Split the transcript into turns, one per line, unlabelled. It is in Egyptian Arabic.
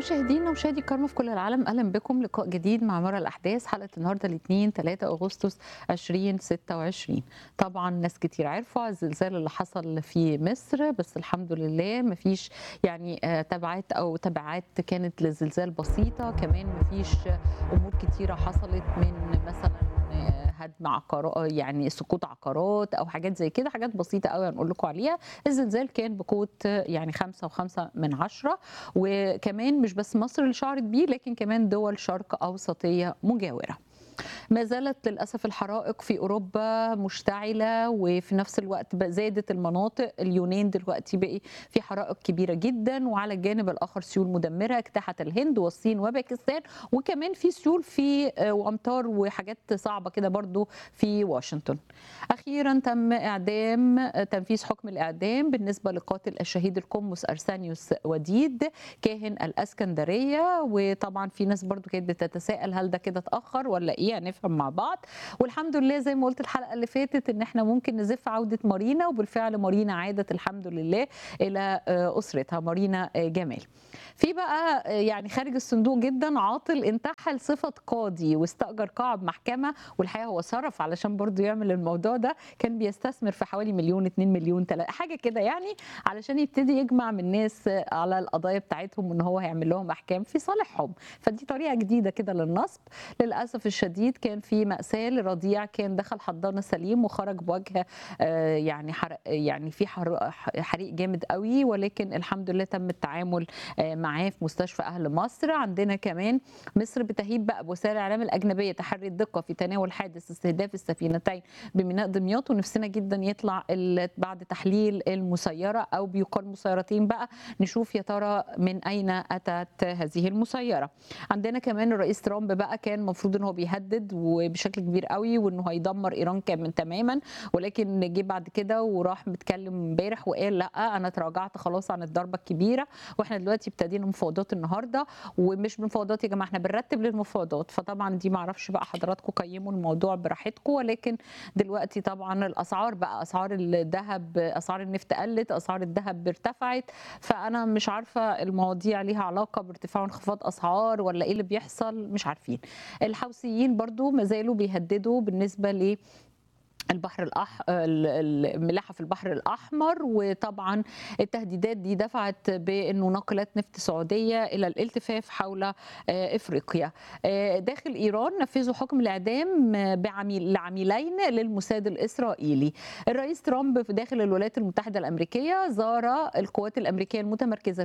مشاهدينا ومشاهدي الكرام في كل العالم اهلا بكم لقاء جديد مع مرة الاحداث حلقه النهارده الاثنين 3 اغسطس 2026 طبعا ناس كتير عرفوا على الزلزال اللي حصل في مصر بس الحمد لله مفيش يعني آه، تبعات او تبعات كانت للزلزال بسيطه كمان مفيش امور كتيره حصلت من مثلا آه، هدم عقارات يعني سقوط عقارات او حاجات زي كده حاجات بسيطه قوي هنقول لكم عليها الزلزال كان بقوه آه، يعني خمسة وخمسة من عشرة وكمان مش بس مصر اللي شعرت بيه لكن كمان دول شرق أوسطية مجاورة ما زالت للأسف الحرائق في أوروبا مشتعلة وفي نفس الوقت بقى زادت المناطق اليونان دلوقتي بقي في حرائق كبيرة جدا وعلى الجانب الآخر سيول مدمرة اجتاحت الهند والصين وباكستان وكمان في سيول في آه، وأمطار وحاجات صعبة كده برضو في واشنطن أخيرا تم إعدام آه، تنفيذ حكم الإعدام بالنسبة لقاتل الشهيد القمص أرسانيوس وديد كاهن الاسكندريه وطبعا في ناس برضو كانت بتتساءل هل ده كده اتاخر ولا ايه هنفهم مع بعض والحمد لله زي ما قلت الحلقه اللي فاتت ان احنا ممكن نزف عوده مارينا وبالفعل مارينا عادت الحمد لله الى آه، اسرتها مارينا آه، جمال في بقى آه، يعني خارج الصندوق جدا عاطل انتحل صفه قاضي واستاجر قاعه محكمه والحقيقه هو صرف علشان برضو يعمل الموضوع ده كان بيستثمر في حوالي مليون 2 مليون تلاتة حاجه كده يعني علشان يبتدي يجمع من الناس على القضايا بتاعتهم ان هو هيعمل لهم احكام في صالحهم فدي طريقه جديده كده للنصب للاسف الشديد كان في ماساه لرضيع كان دخل حضانه سليم وخرج بوجه آه، يعني حرق يعني في حر- حريق جامد قوي ولكن الحمد لله تم التعامل آه، معاه في مستشفى اهل مصر عندنا كمان مصر بتهيب بقى بوسائل الاعلام الاجنبيه تحري الدقه في تناول حادث استهداف السفينتين بميناء دمياط ونفسنا جدا يطلع ال- بعد تحليل المسيره او بيقال مسيرتين بقى نشوف يا ترى من اين اتت هذه المسيره عندنا كمان الرئيس ترامب بقى كان المفروض ان هو بيهدد وبشكل كبير قوي وانه هيدمر ايران كامل تماما ولكن جه بعد كده وراح متكلم امبارح وقال لا انا تراجعت خلاص عن الضربه الكبيره واحنا دلوقتي ابتدينا مفاوضات النهارده ومش مفاوضات يا جماعه احنا بنرتب للمفاوضات فطبعا دي معرفش بقى حضراتكم قيموا الموضوع براحتكم ولكن دلوقتي طبعا الاسعار بقى اسعار الذهب اسعار النفط قلت اسعار الذهب ارتفعت فانا مش عارفه المواضيع ليها علاقه بارتفاع وانخفاض اسعار ولا ايه اللي بيحصل مش عارفين الحوثيين برضو ما زالوا بيهددوا بالنسبه ل البحر الأح... ال- ال- الملاحه في البحر الاحمر وطبعا التهديدات دي دفعت بانه ناقلات نفط سعوديه الى الالتفاف حول آه، افريقيا آه، داخل ايران نفذوا حكم الاعدام آه، بعميل لعميلين للموساد الاسرائيلي الرئيس ترامب في داخل الولايات المتحده الامريكيه زار القوات الامريكيه المتمركزه